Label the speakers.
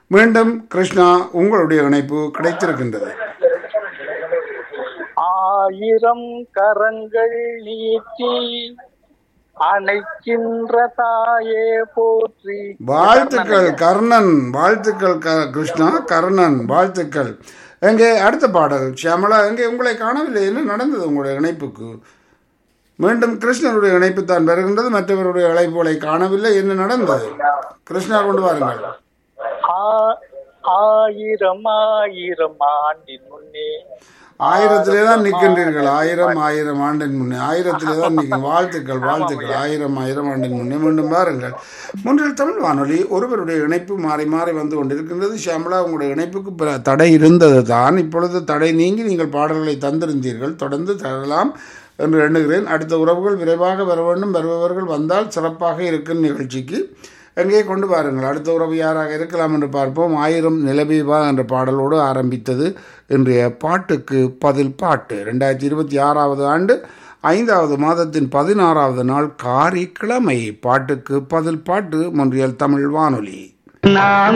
Speaker 1: மீண்டும் கிருஷ்ணா உங்களுடைய இணைப்பு கிடைத்திருக்கின்றது
Speaker 2: ஆயிரம் கரங்கள் நீட்டி அணைக்கின்ற தாயே போற்றி
Speaker 1: வாழ்த்துக்கள் கர்ணன் வாழ்த்துக்கள் க- கிருஷ்ணா கர்ணன் வாழ்த்துக்கள் எங்கே அடுத்த பாடல் ஷியாமளா எங்கே உங்களை காணவில்லை என்ன நடந்தது உங்களுடைய இணைப்புக்கு மீண்டும் கிருஷ்ணனுடைய இணைப்பு தான் வருகின்றது மற்றவருடைய இழைப்புகளை காணவில்லை என்ன நடந்தது கிருஷ்ணா கொண்டு வாருங்கள்
Speaker 2: ஆ- ஆயிரம் ஆயிரம் ஆண்டின் முன்னே
Speaker 1: ஆயிரத்திலே தான் நிற்கின்றீர்கள் ஆயிரம் ஆயிரம் ஆண்டின் முன்னே ஆயிரத்திலே தான் நிற்கும் வாழ்த்துக்கள் வாழ்த்துக்கள் ஆயிரம் ஆயிரம் ஆண்டின் முன்னே மீண்டும் பாருங்கள் முன்றில் தமிழ் வானொலி ஒருவருடைய இணைப்பு மாறி மாறி வந்து கொண்டிருக்கின்றது ஷியாமலா உங்களுடைய இணைப்புக்கு பிற- தடை இருந்தது தான் இப்பொழுது தடை நீங்கி நீங்கள் பாடல்களை தந்திருந்தீர்கள் தொடர்ந்து தரலாம் என்று எண்ணுகிறேன் அடுத்த உறவுகள் விரைவாக வர வேண்டும் வருபவர்கள் வந்தால் சிறப்பாக இருக்கும் நிகழ்ச்சிக்கு எங்கே கொண்டு வாருங்கள் அடுத்த உறவு யாராக இருக்கலாம் என்று பார்ப்போம் ஆயிரம் நிலபீவா என்ற பாடலோடு ஆரம்பித்தது இன்றைய பாட்டுக்கு பதில் பாட்டு ரெண்டாயிரத்தி இருபத்தி ஆறாவது ஆண்டு ஐந்தாவது மாதத்தின் பதினாறாவது நாள் காரிக்கிழமை பாட்டுக்கு பதில் பாட்டு மொன்றியல் தமிழ் வானொலி
Speaker 2: நான்